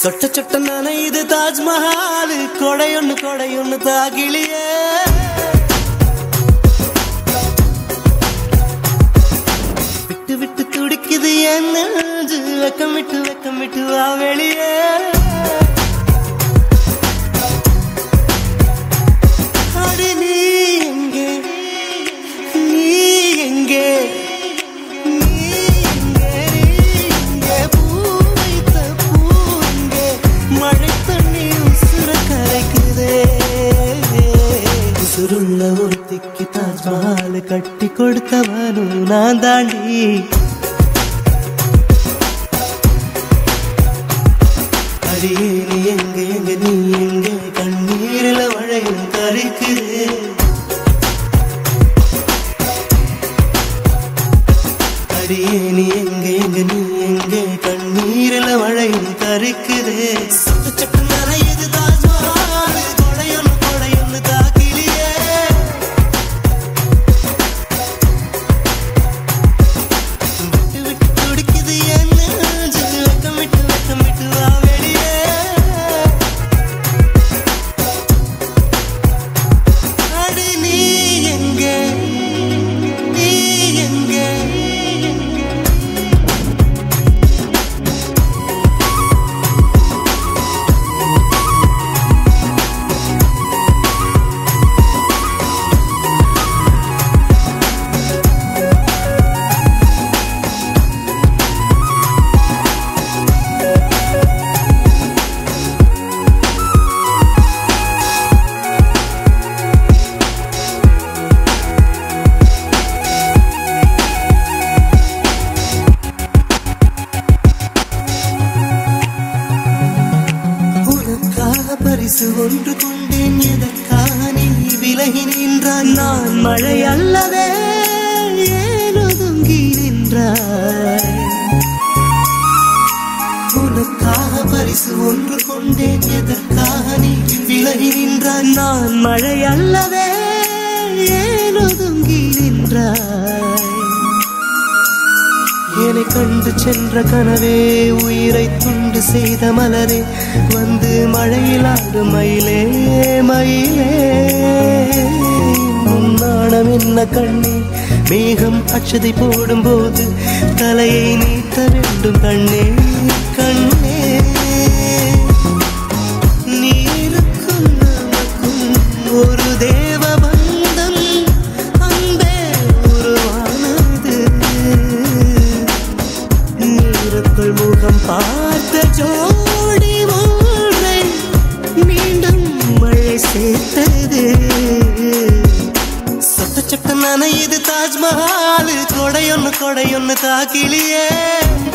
சொட்ட சொட்ட நனையுது தாஜ்மஹால் கொடையொன்னு கொடையொன்னு தாகிலியே விட்டு விட்டு துடிக்குது என் நெஞ்சு வெக்கம் விட்டு வெக்கம் விட்டு வா வெளியே அடி நீ எங்கே நீ எங்கே நீ எங்கே நீ எங்கே பூ வைத்த பூ எங்கே மழை தண்ணி உசுர கரைக்குதே உசுருள்ள ஒருத்திக்கு தாஜ்மஹால் கட்டி கொடுத்தவனும் நான் தாண்டி அடியே நீ எங்க எங்க நீ எங்க கண்ணீரில மழையும் கரைக்குது அடியே நீ எங்க எங்க நீ எங்க கண்ணீரில மழையும் கரைக்குது சட்டு சட்டு நனையுது தாஜ்மஹால் கொடையொன்னு கொடையொன்னு தாக்கிலியே விட்டு விட்டு துடிக்குது என் நெஞ்சு வெக்கம் விட்டு வெக்கம் விட்டு வா வெளியே அடி நீ எங்கே நீ எங்கே உனக்காக பரிசு ஒன்று கொண்டேன் எதற்காக நீ விலகி நின்றாய் நான் மழை அல்லவே ஏன் ஒதுங்கி நின்றாய் உனக்காக பரிசு ஒன்று கொண்டேன் எதற்காக நீ விலகி நின்றாய் நான் மழை அல்லவே ஏன் ஒதுங்கி நின்றாய் என்னை கண்டு சென்ற கனவே உயிரை துண்டு செய்த மலரே வந்து மழையில் ஆடு மயிலே மயிலே முன்னாடம் என்ன கண்ணே மேகம் அச்சதை போடும்போது தலையை நீட்ட வேண்டும் கண்ணே கண்ணே நீருக்கும் நமக்கும் ஒரு தேவ பந்தம் அன்பே உருவானது நீருக்குள் முகம் பார்த்த ஜோடி ஒன்றை மீண்டும் மழை சேர்த்தது சொட்ட சொட்ட நனையுது தாஜ்மஹால் கொடையொன்னு கொடையொன்னு தாக்கிலியே